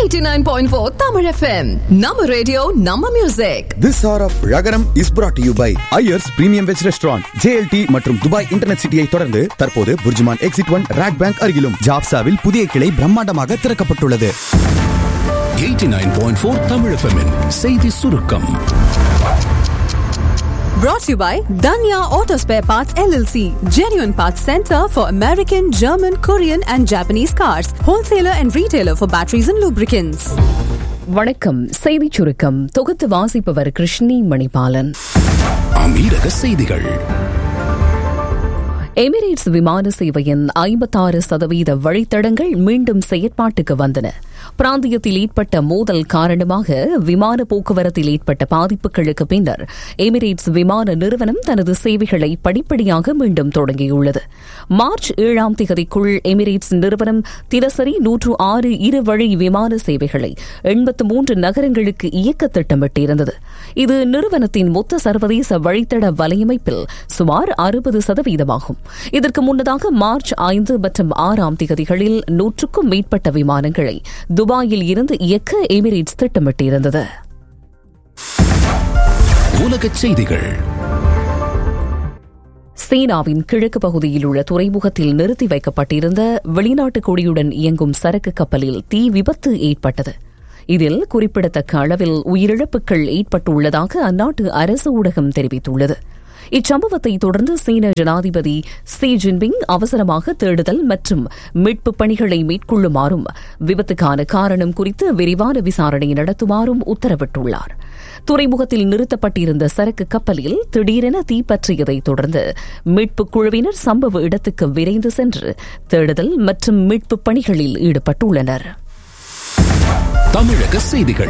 89.4 Tamil FM. Nama radio, Nama music. This hour of Ragaram is brought to you by Ayers Premium Veg Restaurant, JLT மற்றும் Dubai internet சிட்டியை தொடர்ந்து தற்போது BurJuman exit one RAK bank அருகிலும் ஜாப்சாவில் புதிய கிளை பிரம்மாண்டமாக திறக்கப்பட்டுள்ளது 89.4 Tamil FM -இன் செய்தி சுருக்கம் Brought to you by Danya Auto Spare Parts LLC. Genuine Parts Center for American, German, Korean and Japanese cars. Wholesaler and retailer for batteries and lubricants. வணக்கம் செய்திச் சுருக்கம் தொகுத்து வாசிப்பவர் கிருஷ்ணி மணிபாலன் அமீரக செய்திகள் எமிரேட்ஸ் விமான சேவையின் ஐம்பத்தாறு சதவீத வழித்தடங்கள் மீண்டும் செயற்பாட்டுக்கு வந்தன பிராந்தியத்தில் ஏற்பட்ட மோதல் காரணமாக விமான போக்குவரத்தில் ஏற்பட்ட பாதிப்புகளுக்கு பின்னர் எமிரேட்ஸ் விமான நிறுவனம் தனது சேவைகளை படிப்படியாக மீண்டும் தொடங்கியுள்ளது மார்ச் ஏழாம் தேதிக்குள் எமிரேட்ஸ் நிறுவனம் தினசரி நூற்று ஆறு இரு வழி விமான சேவைகளை எண்பத்து மூன்று நகரங்களுக்கு இயக்க திட்டமிட்டிருந்தது இது நிறுவனத்தின் மொத்த சர்வதேச வழித்தட வலையமைப்பில் சுமார் அறுபது சதவீதமாகும் இதற்கு முன்னதாக மார்ச் ஐந்து மற்றும் ஆறாம் தேதிகளில் நூற்றுக்கும் மேற்பட்ட விமானங்களை துபாயில் இருந்து இயக்க எமிரேட்ஸ் திட்டமிட்டிருந்தது உலகச் செய்திகள் சீனாவின் கிழக்கு பகுதியில் உள்ள துறைமுகத்தில் நிறுத்தி வைக்கப்பட்டிருந்த வெளிநாட்டு கொடியுடன் இயங்கும் சரக்கு கப்பலில் தீ விபத்து ஏற்பட்டது இதில் குறிப்பிடத்தக்க அளவில் உயிரிழப்புகள் ஏற்பட்டுள்ளதாக அந்நாட்டு அரசு ஊடகம் தெரிவித்துள்ளது இச்சம்பவத்தை தொடர்ந்து சீன ஜனாதிபதி சி ஜின்பிங் அவசரமாக தேடுதல் மற்றும் மீட்பு பணிகளை மேற்கொள்ளுமாறும் விபத்துக்கான காரணம் குறித்து விரிவான விசாரணை நடத்துமாறும் உத்தரவிட்டுள்ளார் துறைமுகத்தில் நிறுத்தப்பட்டிருந்த சரக்கு கப்பலில் திடீரென தீப்பற்றியதை தொடர்ந்து மீட்புக் குழுவினர் சம்பவ இடத்துக்கு விரைந்து சென்று தேடுதல் மற்றும் மீட்புப் பணிகளில் ஈடுபட்டுள்ளனர் தமிழக செய்திகள்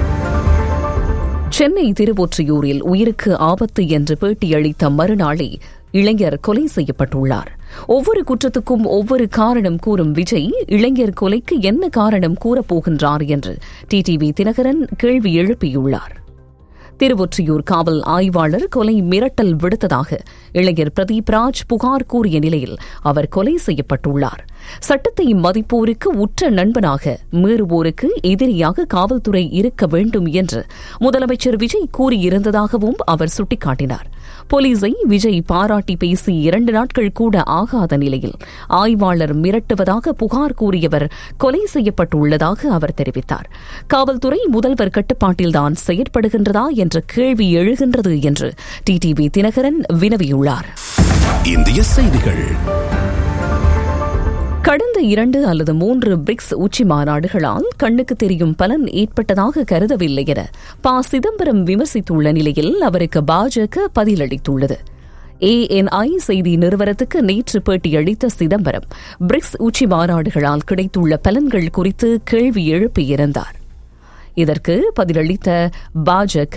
சென்னை திருவொற்றியூரில் உயிருக்கு ஆபத்து என்று பேட்டியளித்த மறுநாளே இளைஞர் கொலை செய்யப்பட்டுள்ளார் ஒவ்வொரு குற்றத்துக்கும் ஒவ்வொரு காரணம் கூறும் விஜய் இளைஞர் கொலைக்கு என்ன காரணம் கூறப்போகின்றார் என்று டிடிவி தினகரன் கேள்வி எழுப்பியுள்ளார் திருவொற்றியூர் காவல் ஆய்வாளர் கொலை மிரட்டல் விடுத்ததாக இளைஞர் பிரதீப் ராஜ் புகார் கூறிய நிலையில் அவர் கொலை செய்யப்பட்டுள்ளார் சட்டத்தை மதிப்போருக்கு உற்ற நண்பனாக மீறுவோருக்கு எதிரியாக காவல்துறை இருக்க வேண்டும் என்று முதலமைச்சர் விஜய் கூறியிருந்ததாகவும் அவர் சுட்டிக்காட்டினார் போலீஸை விஜய் பாராட்டி பேசி இரண்டு நாட்கள் கூட ஆகாத நிலையில் ஆய்வாளர் மிரட்டுவதாக புகார் கூறியவர் கொலை செய்யப்பட்டுள்ளதாக அவர் தெரிவித்தார் காவல்துறை முதல்வர் கட்டுப்பாட்டில்தான் செயற்படுகின்றதா என்ற கேள்வி எழுகின்றது என்று டிடிவி தினகரன் வினவியுள்ளார் இந்திய செய்திகள் கடந்த இரண்டு அல்லது மூன்று பிரிக்ஸ் உச்சி மாநாடுகளால் கண்ணுக்கு தெரியும் பலன் ஏற்பட்டதாக கருதவில்லை என ப சிதம்பரம் விமர்சித்துள்ள நிலையில் அவருக்கு பாஜக பதிலளித்துள்ளது ஏஎன்ஐ செய்தி நிறுவனத்துக்கு நேற்று பேட்டியளித்த சிதம்பரம் பிரிக்ஸ் உச்சி மாநாடுகளால் கிடைத்துள்ள பலன்கள் குறித்து கேள்வி எழுப்பியிருந்தார் இதற்கு பதிலளித்த பாஜக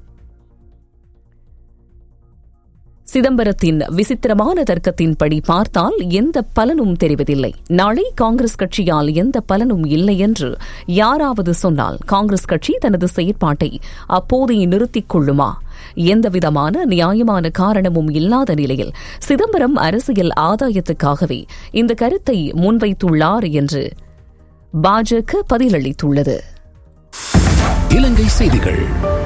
சிதம்பரத்தின் விசித்திரமான தர்க்கத்தின்படி பார்த்தால் எந்த பலனும் தெரிவதில்லை நாளை காங்கிரஸ் கட்சியால் எந்த பலனும் இல்லை என்று யாராவது சொன்னால் காங்கிரஸ் கட்சி தனது செயற்பாட்டை அப்போதே நிறுத்திக் கொள்ளுமா எந்தவிதமான நியாயமான காரணமும் இல்லாத நிலையில் சிதம்பரம் அரசியல் ஆதாயத்துக்காகவே இந்த கருத்தை முன்வைத்துள்ளார் என்று பாஜக பதிலளித்துள்ளது இலங்கை செய்திகள்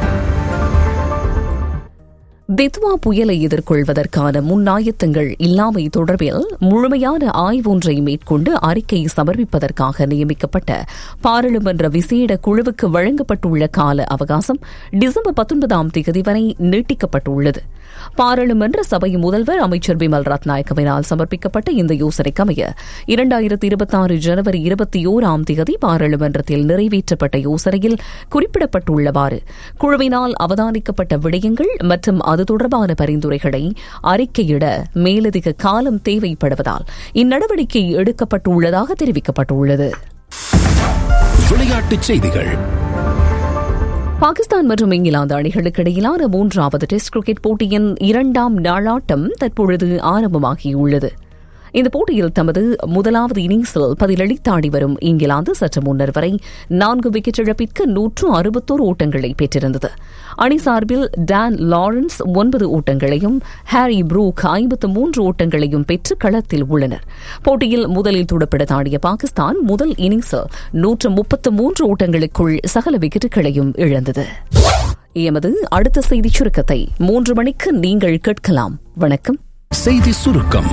தித்வா புயலை எதிர்கொள்வதற்கான முன்னாயத்தங்கள் இல்லாமை தொடர்பில் முழுமையான ஆய்வொன்றை மேற்கொண்டு அறிக்கை சமர்ப்பிப்பதற்காக நியமிக்கப்பட்ட பாராளுமன்ற விசேட குழுவுக்கு வழங்கப்பட்டுள்ள கால அவகாசம் டிசம்பர் பத்தொன்பதாம் தேதி வரை நீட்டிக்கப்பட்டுள்ளது பாராளுமன்ற சபை முதல்வர் அமைச்சர் பிமல் ரத்நாயக்கவினால் சமர்ப்பிக்கப்பட்ட இந்த யோசனைக்கு அமைய இரண்டாயிரத்தி இருபத்தாறு ஜனவரி இருபத்தி ஓராம் தேதி பாராளுமன்றத்தில் நிறைவேற்றப்பட்ட யோசனையில் குறிப்பிடப்பட்டுள்ளவாறு குழுவினால் அவதானிக்கப்பட்ட விடயங்கள் மற்றும் அது தொடர்பான பரிந்துரைகளை அறிக்கையிட மேலதிக காலம் தேவைப்படுவதால் இந்நடவடிக்கை எடுக்கப்பட்டுள்ளதாக தெரிவிக்கப்பட்டுள்ளது விளையாட்டுச் செய்திகள் பாகிஸ்தான் மற்றும் இங்கிலாந்து அணிகளுக்கு இடையிலான மூன்றாவது டெஸ்ட் கிரிக்கெட் போட்டியின் இரண்டாம் நாளாட்டம் தற்பொழுது ஆரம்பமாகியுள்ளது இந்த போட்டியில் தமது முதலாவது இன்னிங்ஸில் பதிலளித்தாடி வரும் இங்கிலாந்து சற்று முன்னர் வரை நான்கு விக்கெட் இழப்பிற்கு நூற்று அறுபத்தோரு ஓட்டங்களை பெற்றிருந்தது அணி சார்பில் டான் லாரன்ஸ் ஒன்பது ஓட்டங்களையும் ஹாரி ப்ரூக் ஐம்பத்து மூன்று ஓட்டங்களையும் பெற்று களத்தில் உள்ளனர் போட்டியில் முதலில் துடுப்பிடத் ஆடிய பாகிஸ்தான் முதல் இன்னிங்ஸில் நூற்று முப்பத்து மூன்று ஓட்டங்களுக்குள் சகல விக்கெட்டுகளையும் இழந்தது எமது அடுத்த செய்திச் சுருக்கத்தை மூன்று மணிக்கு நீங்கள் கேட்கலாம் வணக்கம் செய்தி சுருக்கம்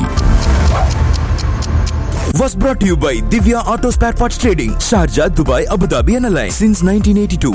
was brought to you by Divya Auto Spare Parts Trading, Sharjah, Dubai, Abu Dhabi and Alliance since 1982.